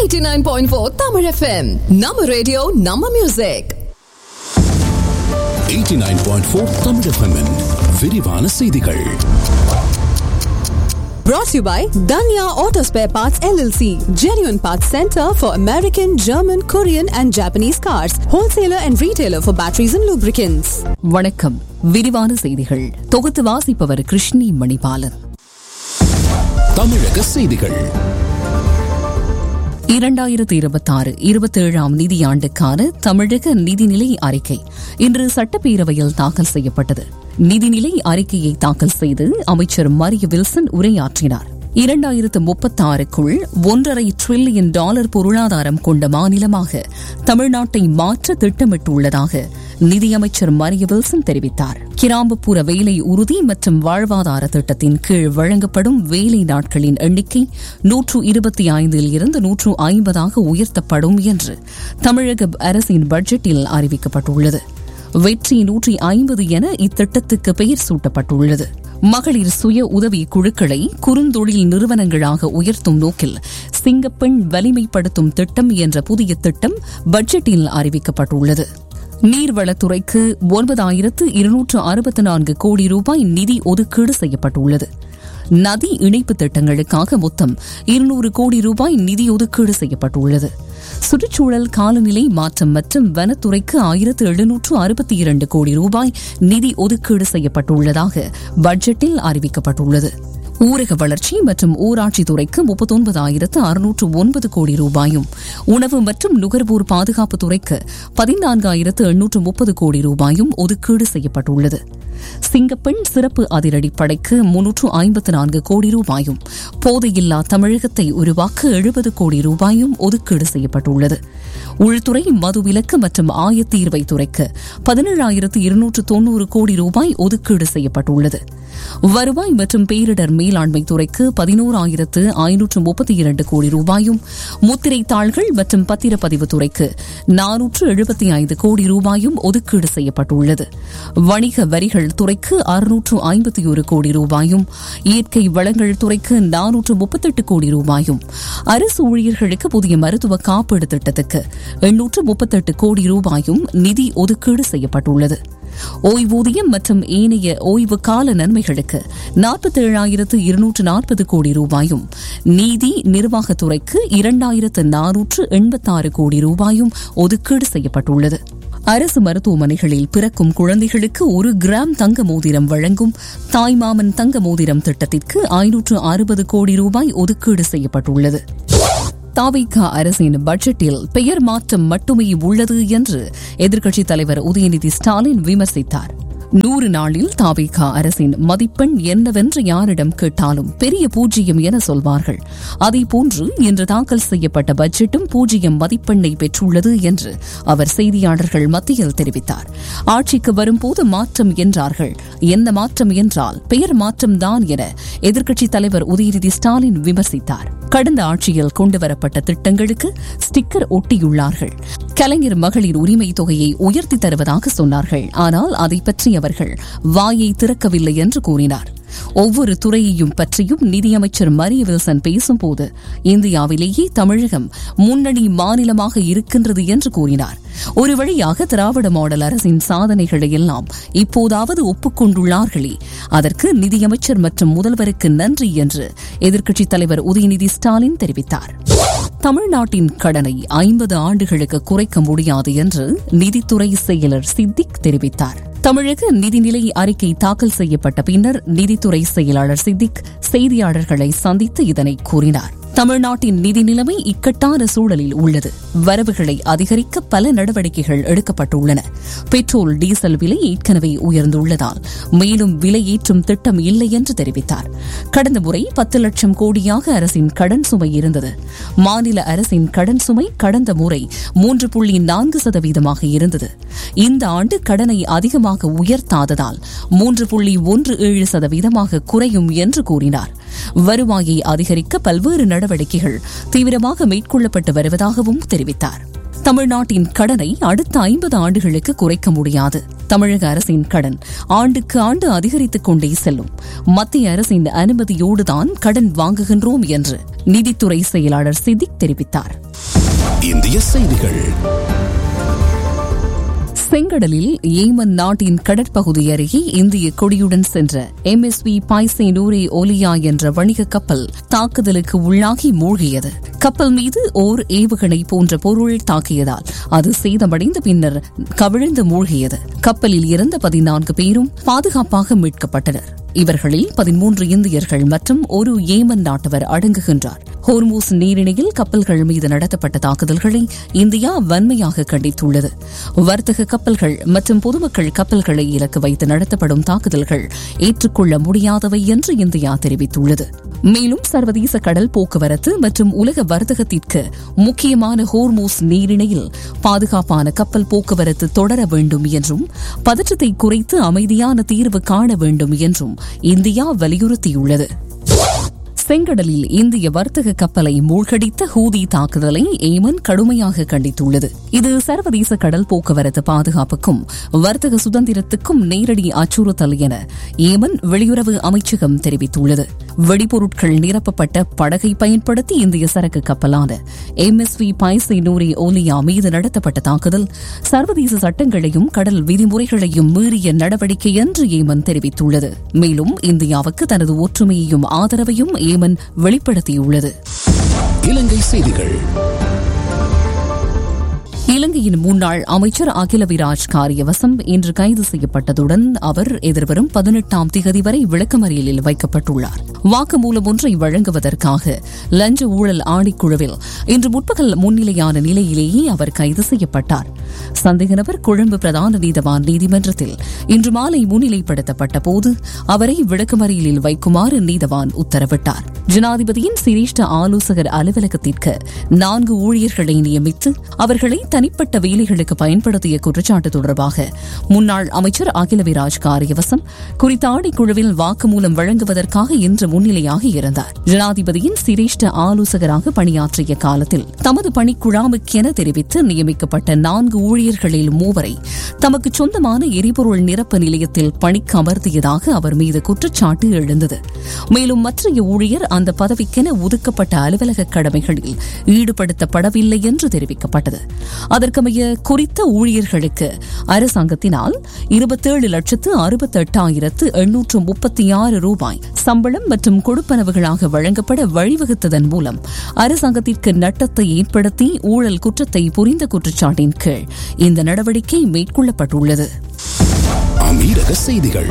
89.4 Tamil FM. Nama radio, Nama music. 89.4 Tamil FM -இன் விரிவான செய்திகள் Brought to you by Danya Auto Spare Parts LLC. Genuine Parts Center for American, German, Korean and Japanese cars. Wholesaler and retailer for batteries and lubricants. வணக்கம் விரிவான செய்திகள் தொகுத்து வாசிப்பவர் கிருஷ்ணி மணிபாலன் தமிழக செய்திகள் இரண்டாயிரத்தி இருபத்தாறு இருபத்தேழாம் நிதியாண்டுக்கான தமிழக நிதிநிலை அறிக்கை இன்று சட்டப்பேரவையில் தாக்கல் செய்யப்பட்டது நிதிநிலை அறிக்கையை தாக்கல் செய்து அமைச்சர் மரிய வில்சன் உரையாற்றினார் இரண்டாயிரத்து முப்பத்தாறுக்குள் ஒன்றரை டிரில்லியன் டாலர் பொருளாதாரம் கொண்ட மாநிலமாக தமிழ்நாட்டை மாற்ற திட்டமிட்டுள்ளதாக நிதியமைச்சர் மரிய வில்சன் தெரிவித்தார் கிராமப்புற வேலை உறுதி மற்றும் வாழ்வாதார திட்டத்தின் கீழ் வழங்கப்படும் வேலை நாட்களின் எண்ணிக்கை நூற்று இருபத்தி ஐந்தில் இருந்து நூற்று ஐம்பதாக உயர்த்தப்படும் என்று தமிழக அரசின் பட்ஜெட்டில் அறிவிக்கப்பட்டுள்ளது வெற்றி நூற்றி ஐம்பது என இத்திட்டத்துக்கு பெயர் சூட்டப்பட்டுள்ளது மகளிர் சுய உதவி குழுக்களை குறுந்தொழில் நிறுவனங்களாக உயர்த்தும் நோக்கில் சிங்கப்பெண் வலிமைப்படுத்தும் திட்டம் என்ற புதிய திட்டம் பட்ஜெட்டில் அறிவிக்கப்பட்டுள்ளது நீர்வளத்துறைக்கு ஒன்பதாயிரத்து இருநூற்று அறுபத்தி நான்கு கோடி ரூபாய் நிதி ஒதுக்கீடு செய்யப்பட்டுள்ளது நதி இணைப்பு திட்டங்களுக்காக மொத்தம் இருநூறு கோடி ரூபாய் நிதி ஒதுக்கீடு செய்யப்பட்டுள்ளது சுற்றுச்சூழல் காலநிலை மாற்றம் மற்றும் வனத்துறைக்கு ஆயிரத்து எழுநூற்று அறுபத்தி இரண்டு கோடி ரூபாய் நிதி ஒதுக்கீடு செய்யப்பட்டுள்ளதாக பட்ஜெட்டில் அறிவிக்கப்பட்டுள்ளது ஊரக வளர்ச்சி மற்றும் ஊராட்சி துறைக்கு முப்பத்தொன்பதாயிரத்து அறுநூற்று ஒன்பது கோடி ரூபாயும் உணவு மற்றும் நுகர்வோர் பாதுகாப்பு துறைக்கு பதினான்காயிரத்து எண்ணூற்று முப்பது கோடி ரூபாயும் ஒதுக்கீடு செய்யப்பட்டுள்ளது சிங்கப்பெண் சிறப்பு அதிரடிப்படைக்கு முன்னூற்று ஐம்பத்து நான்கு கோடி ரூபாயும் போதையில்லா தமிழகத்தை உருவாக்க எழுபது கோடி ரூபாயும் ஒதுக்கீடு செய்யப்பட்டுள்ளது உள்துறை மதுவிலக்கு மற்றும் ஆயத்தீர்வை துறைக்கு பதினேழாயிரத்து இருநூற்று தொன்னூறு கோடி ரூபாய் ஒதுக்கீடு செய்யப்பட்டுள்ளது வருவாய் மற்றும் பேரிடர் மேலாண்மை துறைக்கு பதினோராயிரத்து ஐநூற்று முப்பத்தி இரண்டு கோடி ரூபாயும் முத்திரை தாள்கள் மற்றும் பத்திரப்பதிவு துறைக்கு நானூற்று எழுபத்தி ஐந்து கோடி ரூபாயும் ஒதுக்கீடு செய்யப்பட்டுள்ளது வணிக வரிகள் துறைக்கு அறுநூற்று ஐம்பத்தி ஒரு கோடி ரூபாயும் இயற்கை வளங்கள் துறைக்கு நானூற்று முப்பத்தெட்டு கோடி ரூபாயும் அரசு ஊழியர்களுக்கு புதிய மருத்துவ காப்பீடு திட்டத்துக்கு எண்ணூற்று முப்பத்தெட்டு கோடி ரூபாயும் நிதி ஒதுக்கீடு செய்யப்பட்டுள்ளது ஓய்வூதியம் மற்றும் ஏனைய ஓய்வு கால நன்மைகளுக்கு நாற்பத்தேழாயிரத்து இருநூற்று நாற்பது கோடி ரூபாயும் நீதி நிர்வாகத்துறைக்கு இரண்டாயிரத்து நானூற்று எண்பத்தாறு கோடி ரூபாயும் ஒதுக்கீடு செய்யப்பட்டுள்ளது அரசு மருத்துவமனைகளில் பிறக்கும் குழந்தைகளுக்கு ஒரு கிராம் தங்க மோதிரம் வழங்கும் தாய்மாமன் தங்க மோதிரம் திட்டத்திற்கு ஐநூற்று அறுபது கோடி ரூபாய் ஒதுக்கீடு செய்யப்பட்டுள்ளது தாவிகா அரசின் பட்ஜெட்டில் பெயர் மாற்றம் மட்டுமே உள்ளது என்று எதிர்க்கட்சித் தலைவர் உதயநிதி ஸ்டாலின் விமர்சித்தார் நூறு நாளில் தாவிகா அரசின் மதிப்பெண் என்னவென்று யாரிடம் கேட்டாலும் பெரிய பூஜ்ஜியம் என சொல்வார்கள் அதேபோன்று இன்று தாக்கல் செய்யப்பட்ட பட்ஜெட்டும் பூஜ்ஜியம் மதிப்பெண்ணை பெற்றுள்ளது என்று அவர் செய்தியாளர்கள் மத்தியில் தெரிவித்தார் ஆட்சிக்கு வரும்போது மாற்றம் என்றார்கள் என்ன மாற்றம் என்றால் பெயர் மாற்றம்தான் என எதிர்க்கட்சித் தலைவர் உதயநிதி ஸ்டாலின் விமர்சித்தார் கடந்த ஆட்சியில் கொண்டுவரப்பட்ட திட்டங்களுக்கு ஸ்டிக்கர் ஒட்டியுள்ளார்கள் கலைஞர் மகளிர் உரிமை தொகையை உயர்த்தி தருவதாக சொன்னார்கள் ஆனால் அதை பற்றி அவர்கள் வாயை திறக்கவில்லை என்று கூறினார் ஒவ்வொரு துறையையும் பற்றியும் நிதியமைச்சர் மரிய வில்சன் பேசும்போது இந்தியாவிலேயே தமிழகம் முன்னணி மாநிலமாக இருக்கின்றது என்று கூறினார் ஒரு வழியாக திராவிட மாடல் அரசின் சாதனைகளை எல்லாம் இப்போதாவது ஒப்புக்கொண்டுள்ளார்களே அதற்கு நிதியமைச்சர் மற்றும் முதல்வருக்கு நன்றி என்று எதிர்க்கட்சித் தலைவர் உதயநிதி ஸ்டாலின் தெரிவித்தார் தமிழ்நாட்டின் கடனை ஐம்பது ஆண்டுகளுக்கு குறைக்க முடியாது என்று நிதித்துறை செயலர் சித்திக் தெரிவித்தார் தமிழக நிதிநிலை அறிக்கை தாக்கல் செய்யப்பட்ட பின்னர் நிதித்துறை செயலாளர் சித்திக் செய்தியாளர்களை சந்தித்து இதனை கூறினார் தமிழ்நாட்டின் நிதி நிலைமை இக்கட்டான சூழலில் உள்ளது வரவுகளை அதிகரிக்க பல நடவடிக்கைகள் எடுக்கப்பட்டுள்ளன பெட்ரோல் டீசல் விலை ஏற்கனவே உயர்ந்துள்ளதால் மேலும் விலையேற்றும் திட்டம் இல்லை என்று தெரிவித்தார் கடந்த முறை பத்து லட்சம் கோடியாக அரசின் கடன் சுமை இருந்தது மாநில அரசின் கடன் சுமை கடந்த முறை மூன்று புள்ளி நான்கு சதவீதமாக இருந்தது இந்த ஆண்டு கடனை அதிகமாக உயர்த்தாததால் மூன்று புள்ளி ஒன்று ஏழு சதவீதமாக குறையும் என்று கூறினார் வருவாயை அதிகரிக்க பல்வேறு நடவடிக்கைகள் தீவிரமாக மேற்கொள்ளப்பட்டு வருவதாகவும் தெரிவித்தார் தமிழ்நாட்டின் கடனை அடுத்த ஐம்பது ஆண்டுகளுக்கு குறைக்க முடியாது தமிழக அரசின் கடன் ஆண்டுக்கு ஆண்டு அதிகரித்துக் கொண்டே செல்லும் மத்திய அரசின் அனுமதியோடுதான் கடன் வாங்குகின்றோம் என்று நிதித்துறை செயலாளர் சித்திக் தெரிவித்தார் இந்திய செய்திகள் செங்கடலில் ஏமன் நாட்டின் கடற்பகுதி அருகே இந்திய கொடியுடன் சென்ற எம்எஸ்வி பாய்சே நூரே ஓலியா என்ற வணிக கப்பல் தாக்குதலுக்கு உள்ளாகி மூழ்கியது கப்பல் மீது ஓர் ஏவுகணை போன்ற பொருள் தாக்கியதால் அது சேதமடைந்த பின்னர் கவிழ்ந்து மூழ்கியது கப்பலில் இருந்த பதினான்கு பேரும் பாதுகாப்பாக மீட்கப்பட்டனர் இவர்களில் பதிமூன்று இந்தியர்கள் மற்றும் ஒரு ஏமன் நாட்டவர் அடங்குகின்றார் ஹோர்மூஸ் நீரிணையில் கப்பல்கள் மீது நடத்தப்பட்ட தாக்குதல்களை இந்தியா வன்மையாக கண்டித்துள்ளது வர்த்தக கப்பல்கள் மற்றும் பொதுமக்கள் கப்பல்களை இலக்கு வைத்து நடத்தப்படும் தாக்குதல்கள் ஏற்றுக்கொள்ள முடியாதவை என்று இந்தியா தெரிவித்துள்ளது மேலும் சர்வதேச கடல் போக்குவரத்து மற்றும் உலக வர்த்தகத்திற்கு முக்கியமான ஹோர்மூஸ் நீரிணையில் பாதுகாப்பான கப்பல் போக்குவரத்து தொடர வேண்டும் என்றும் பதற்றத்தை குறைத்து அமைதியான தீர்வு காண வேண்டும் என்றும் இந்தியா வலியுறுத்தியுள்ளது செங்கடலில் இந்திய வர்த்தக கப்பலை மூழ்கடித்த ஹூதி தாக்குதலை ஏமன் கடுமையாக கண்டித்துள்ளது இது சர்வதேச கடல் போக்குவரத்து பாதுகாப்புக்கும் வர்த்தக சுதந்திரத்துக்கும் நேரடி அச்சுறுத்தல் என ஏமன் வெளியுறவு அமைச்சகம் தெரிவித்துள்ளது வெடிபொருட்கள் நிரப்பப்பட்ட படகை பயன்படுத்தி இந்திய சரக்கு கப்பலான எம் எஸ் வி பைசை நூரி ஓலியா மீது நடத்தப்பட்ட தாக்குதல் சர்வதேச சட்டங்களையும் கடல் விதிமுறைகளையும் மீறிய நடவடிக்கை என்று ஏமன் தெரிவித்துள்ளது மேலும் இந்தியாவுக்கு தனது ஒற்றுமையையும் ஆதரவையும் ஏமன் வெளிப்படுத்தியுள்ளது இலங்கை செய்திகள் இலங்கையின் முன்னாள் அமைச்சர் அகிலவிராஜ் காரியவசம் இன்று கைது செய்யப்பட்டதுடன் அவர் எதிர்வரும் பதினெட்டாம் திகதி வரை விளக்கமறியலில் வைக்கப்பட்டுள்ளார் வாக்குமூலம் ஒன்றை வழங்குவதற்காக லஞ்ச ஊழல் ஆணைக்குழுவில் இன்று முற்பகல் முன்னிலையான நிலையிலேயே அவர் கைது செய்யப்பட்டார் சந்தேக நபர் கொழும்பு பிரதான நீதவான் நீதிமன்றத்தில் இன்று மாலை முன்னிலைப்படுத்தப்பட்ட போது அவரை விளக்கமறியலில் வைக்குமாறு நீதவான் உத்தரவிட்டார் ஜனாதிபதியின் சிரேஷ்ட ஆலோசகர் அலுவலகத்திற்கு நான்கு ஊழியர்களை நியமித்து அவர்களை தனிப்பட்ட வேலைகளுக்கு பயன்படுத்திய குற்றச்சாட்டு தொடர்பாக முன்னாள் அமைச்சர் அகிலவிராஜ் காரியவசம் குறித்த ஆணைக்குழுவில் வாக்குமூலம் வழங்குவதற்காக இன்று முன்னிலையாக இருந்தார் ஜனாதிபதியின் சிரேஷ்ட ஆலோசகராக பணியாற்றிய காலத்தில் தமது பணிக்குழாமுக்கென தெரிவித்து நியமிக்கப்பட்ட நான்கு ஊழியர்களில் மூவரை தமக்கு சொந்தமான எரிபொருள் நிரப்பு நிலையத்தில் பணிக்கு அமர்த்தியதாக அவர் மீது குற்றச்சாட்டு எழுந்தது மேலும் மற்றைய ஊழியர் அந்த பதவிக்கென ஒதுக்கப்பட்ட அலுவலக கடமைகளில் ஈடுபடுத்தப்படவில்லை என்று தெரிவிக்கப்பட்டது அதற்கமைய குறித்த ஊழியர்களுக்கு அரசாங்கத்தினால் இருபத்தேழு லட்சத்து அறுபத்தி எட்டாயிரத்து எண்ணூற்று முப்பத்தி ஆறு ரூபாய் சம்பளம் மற்றும் கொடுப்பனவுகளாக வழங்கப்பட வழிவகுத்ததன் மூலம் அரசாங்கத்திற்கு நட்டத்தை ஏற்படுத்தி ஊழல் குற்றத்தை புரிந்த குற்றச்சாட்டின் கீழ் இந்த நடவடிக்கை மேற்கொள்ளப்பட்டுள்ளது அமீரக செய்திகள்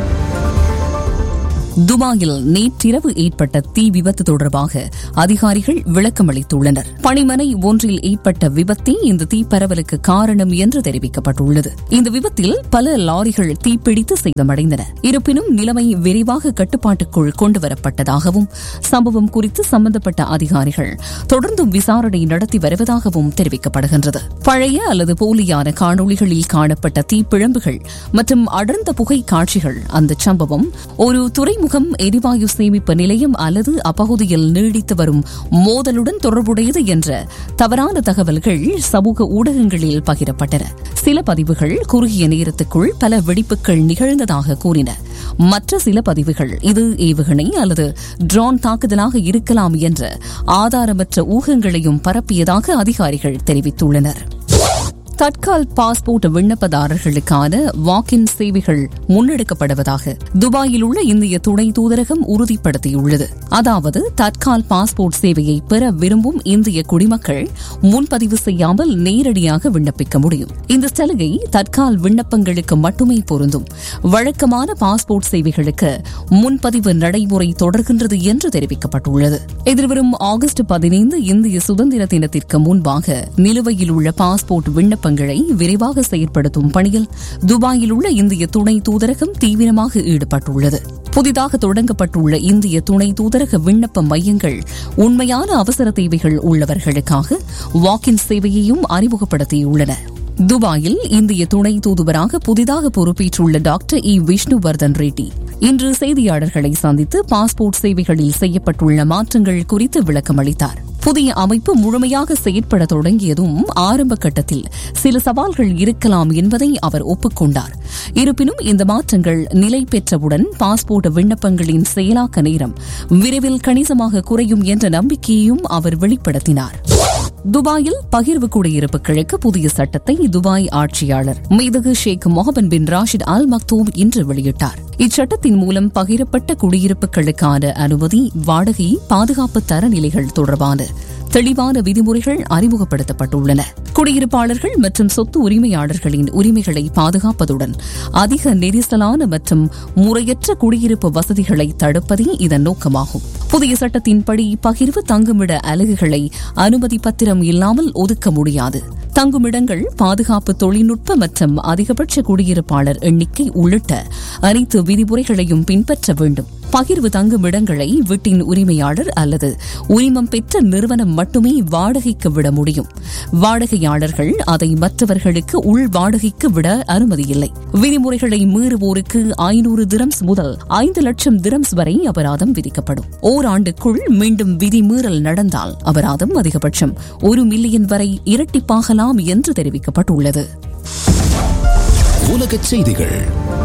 துபாயில் நேற்றிரவு ஏற்பட்ட தீ விபத்து தொடர்பாக அதிகாரிகள் விளக்கம் அளித்துள்ளனர் பணிமனை ஒன்றில் ஏற்பட்ட விபத்தே இந்த தீப்பரவலுக்கு காரணம் என்று தெரிவிக்கப்பட்டுள்ளது இந்த விபத்தில் பல லாரிகள் தீப்பிடித்து சேதமடைந்தன இருப்பினும் நிலைமை விரைவாக கட்டுப்பாட்டுக்குள் கொண்டுவரப்பட்டதாகவும் சம்பவம் குறித்து சம்பந்தப்பட்ட அதிகாரிகள் தொடர்ந்தும் விசாரணை நடத்தி வருவதாகவும் தெரிவிக்கப்படுகின்றது பழைய அல்லது போலியான காணொளிகளில் காணப்பட்ட தீப்பிழம்புகள் மற்றும் அடர்ந்த புகை காட்சிகள் அந்த சம்பவம் ஒரு துறைமுகம் எரிவாயு சேமிப்பு நிலையம் அல்லது அப்பகுதியில் நீடித்து வரும் மோதலுடன் தொடர்புடையது என்ற தவறான தகவல்கள் சமூக ஊடகங்களில் பகிரப்பட்டன சில பதிவுகள் குறுகிய நேரத்துக்குள் பல வெடிப்புகள் நிகழ்ந்ததாக கூறின மற்ற சில பதிவுகள் இது ஏவுகணை அல்லது ட்ரோன் தாக்குதலாக இருக்கலாம் என்ற ஆதாரமற்ற ஊகங்களையும் பரப்பியதாக அதிகாரிகள் தெரிவித்துள்ளனர் தட்கால் பாஸ்போர்ட் விண்ணப்பதாரர்களுக்கான வாக்கின் சேவைகள் முன்னெடுக்கப்படுவதாக துபாயில் உள்ள இந்திய துணை தூதரகம் உறுதிப்படுத்தியுள்ளது அதாவது தட்கால் பாஸ்போர்ட் சேவையை பெற விரும்பும் இந்திய குடிமக்கள் முன்பதிவு செய்யாமல் நேரடியாக விண்ணப்பிக்க முடியும் இந்த சலுகை தட்கால் விண்ணப்பங்களுக்கு மட்டுமே பொருந்தும் வழக்கமான பாஸ்போர்ட் சேவைகளுக்கு முன்பதிவு நடைமுறை தொடர்கின்றது என்று தெரிவிக்கப்பட்டுள்ளது எதிர்வரும் ஆகஸ்ட் பதினைந்து இந்திய சுதந்திர தினத்திற்கு முன்பாக நிலுவையில் உள்ள பாஸ்போர்ட் விண்ணப்ப விண்ணப்பங்களை விரைவாக செயற்படுத்தும் பணியில் துபாயில் உள்ள இந்திய துணை தூதரகம் தீவிரமாக ஈடுபட்டுள்ளது புதிதாக தொடங்கப்பட்டுள்ள இந்திய துணை தூதரக விண்ணப்ப மையங்கள் உண்மையான அவசர தேவைகள் உள்ளவர்களுக்காக வாக்கின் சேவையையும் அறிமுகப்படுத்தியுள்ளன துபாயில் இந்திய துணை தூதுவராக புதிதாக பொறுப்பேற்றுள்ள டாக்டர் இ விஷ்ணுவர்தன் ரெட்டி இன்று செய்தியாளர்களை சந்தித்து பாஸ்போர்ட் சேவைகளில் செய்யப்பட்டுள்ள மாற்றங்கள் குறித்து விளக்கம் அளித்தார் புதிய அமைப்பு முழுமையாக செயற்பட தொடங்கியதும் ஆரம்ப கட்டத்தில் சில சவால்கள் இருக்கலாம் என்பதை அவர் ஒப்புக்கொண்டார் இருப்பினும் இந்த மாற்றங்கள் நிலை பெற்றவுடன் பாஸ்போர்ட் விண்ணப்பங்களின் செயலாக்க நேரம் விரைவில் கணிசமாக குறையும் என்ற நம்பிக்கையையும் அவர் வெளிப்படுத்தினார் துபாயில் பகிர்வு குடியிருப்புகளுக்கு புதிய சட்டத்தை துபாய் ஆட்சியாளர் மீதகு ஷேக் மொஹபன் பின் ராஷித் அல் மக்தூம் இன்று வெளியிட்டார் இச்சட்டத்தின் மூலம் பகிரப்பட்ட குடியிருப்புகளுக்கான அனுமதி வாடகை பாதுகாப்பு தரநிலைகள் தொடர்பான தெளிவான விதிமுறைகள் அறிமுகப்படுத்தப்பட்டுள்ளன குடியிருப்பாளர்கள் மற்றும் சொத்து உரிமையாளர்களின் உரிமைகளை பாதுகாப்பதுடன் அதிக நெரிசலான மற்றும் முறையற்ற குடியிருப்பு வசதிகளை தடுப்பதே இதன் நோக்கமாகும் புதிய சட்டத்தின்படி பகிர்வு தங்குமிட அலகுகளை அனுமதி பத்திரம் இல்லாமல் ஒதுக்க முடியாது தங்குமிடங்கள் பாதுகாப்பு தொழில்நுட்ப மற்றும் அதிகபட்ச குடியிருப்பாளர் எண்ணிக்கை உள்ளிட்ட அனைத்து விதிமுறைகளையும் பின்பற்ற வேண்டும் பகிர்வு தங்குமிடங்களை வீட்டின் உரிமையாளர் அல்லது உரிமம் பெற்ற நிறுவனம் மட்டுமே வாடகைக்கு விட முடியும் வாடகையாளர்கள் அதை மற்றவர்களுக்கு உள் வாடகைக்கு விட அனுமதியில்லை விதிமுறைகளை மீறுவோருக்கு ஐநூறு திரம்ஸ் முதல் ஐந்து லட்சம் திரம்ஸ் வரை அபராதம் விதிக்கப்படும் ஓராண்டுக்குள் மீண்டும் விதிமீறல் நடந்தால் அபராதம் அதிகபட்சம் ஒரு மில்லியன் வரை இரட்டிப்பாகலாம் என்று தெரிவிக்கப்பட்டுள்ளது உலகச் செய்திகள்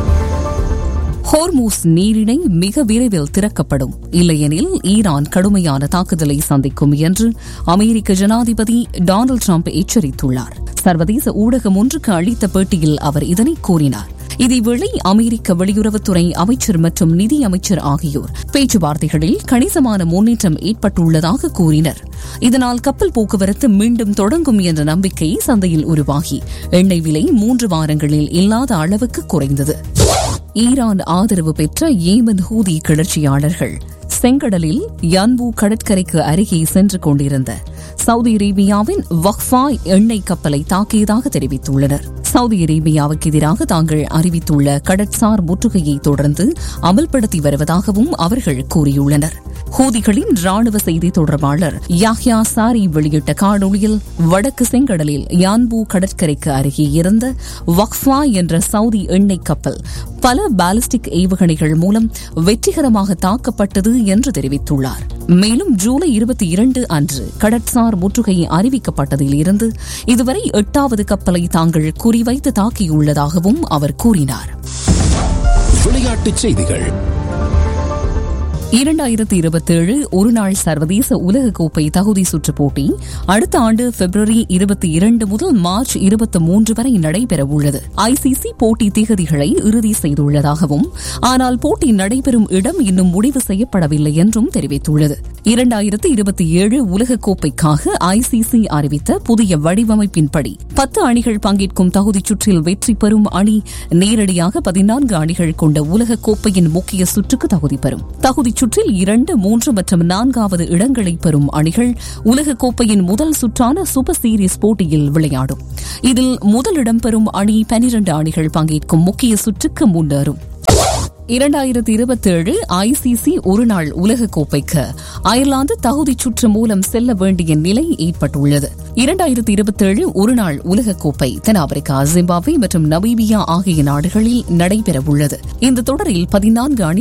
ஹோர்மூஸ் நீரிணை மிக விரைவில் திறக்கப்படும் இல்லையெனில் ஈரான் கடுமையான தாக்குதலை சந்திக்கும் என்று அமெரிக்க ஜனாதிபதி டொனால்டு டிரம்ப் எச்சரித்துள்ளார் சர்வதேச ஊடகம் ஒன்றுக்கு அளித்த பேட்டியில் அவர் இதனை கூறினார் இதேவேளை அமெரிக்க வெளியுறவுத்துறை அமைச்சர் மற்றும் நிதி அமைச்சர் ஆகியோர் பேச்சுவார்த்தைகளில் கணிசமான முன்னேற்றம் ஏற்பட்டுள்ளதாக கூறினர் இதனால் கப்பல் போக்குவரத்து மீண்டும் தொடங்கும் என்ற நம்பிக்கை சந்தையில் உருவாகி எண்ணெய் விலை மூன்று வாரங்களில் இல்லாத அளவுக்கு குறைந்தது ஈரான் ஆதரவு பெற்ற ஏமன் ஹூதி கிளர்ச்சியாளர்கள் செங்கடலில் யன்பு கடற்கரைக்கு அருகே சென்று கொண்டிருந்த சவுதி அரேபியாவின் வக்ஃபா எண்ணெய் கப்பலை தாக்கியதாக தெரிவித்துள்ளனர் சவுதி அரேபியாவுக்கு எதிராக தாங்கள் அறிவித்துள்ள கடற்சார் முற்றுகையை தொடர்ந்து அமல்படுத்தி வருவதாகவும் அவர்கள் கூறியுள்ளனர் ஹூதிகளின் ராணுவ செய்தி தொடர்பாளர் யாஹ்யா சாரி வெளியிட்ட காணொளியில் வடக்கு செங்கடலில் யான்பூ கடற்கரைக்கு அருகே இருந்த வக்ஃபா என்ற சவுதி எண்ணெய் கப்பல் பல பாலிஸ்டிக் ஏவுகணைகள் மூலம் வெற்றிகரமாக தாக்கப்பட்டது என்று தெரிவித்துள்ளார் மேலும் ஜூலை இருபத்தி இரண்டு அன்று கடற்சார் முற்றுகை அறிவிக்கப்பட்டதில் இருந்து இதுவரை எட்டாவது கப்பலை தாங்கள் குறிவைத்து தாக்கியுள்ளதாகவும் அவர் கூறினார் விளையாட்டுச் செய்திகள் இரண்டாயிரத்தி இருபத்தேழு ஒருநாள் சர்வதேச உலகக்கோப்பை தகுதி சுற்றுப் போட்டி அடுத்த ஆண்டு பிப்ரவரி இருபத்தி இரண்டு முதல் மார்ச் இருபத்தி மூன்று வரை நடைபெறவுள்ளது ஐசிசி போட்டி திகதிகளை இறுதி செய்துள்ளதாகவும் ஆனால் போட்டி நடைபெறும் இடம் இன்னும் முடிவு செய்யப்படவில்லை என்றும் தெரிவித்துள்ளது இரண்டாயிரத்து இருபத்தி ஏழு உலகக்கோப்பைக்காக ஐசிசி அறிவித்த புதிய வடிவமைப்பின்படி பத்து அணிகள் பங்கேற்கும் தகுதிச் சுற்றில் வெற்றி பெறும் அணி நேரடியாக பதினான்கு அணிகள் கொண்ட உலகக்கோப்பையின் முக்கிய சுற்றுக்கு தகுதி பெறும் தகுதிச் சுற்றில் இரண்டு மூன்று மற்றும் நான்காவது இடங்களை பெறும் அணிகள் உலகக்கோப்பையின் முதல் சுற்றான சூப்பர் சீரிஸ் போட்டியில் விளையாடும் இதில் முதலிடம் பெறும் அணி பனிரண்டு அணிகள் பங்கேற்கும் முக்கிய சுற்றுக்கு முன்னேறும் இரண்டாயிரத்தி இருபத்தேழு ஐசிசி ஒருநாள் உலகக்கோப்பைக்கு அயர்லாந்து தகுதிச் சுற்று மூலம் செல்ல வேண்டிய நிலை ஏற்பட்டுள்ளது இரண்டாயிரத்தி இருபத்தேழு ஒருநாள் உலகக்கோப்பை தென்னாப்பிரிக்கா ஜிம்பாப்வே மற்றும் நமீபியா ஆகிய நாடுகளில் நடைபெறவுள்ளது இந்த தொடரில் பதினான்கு அணி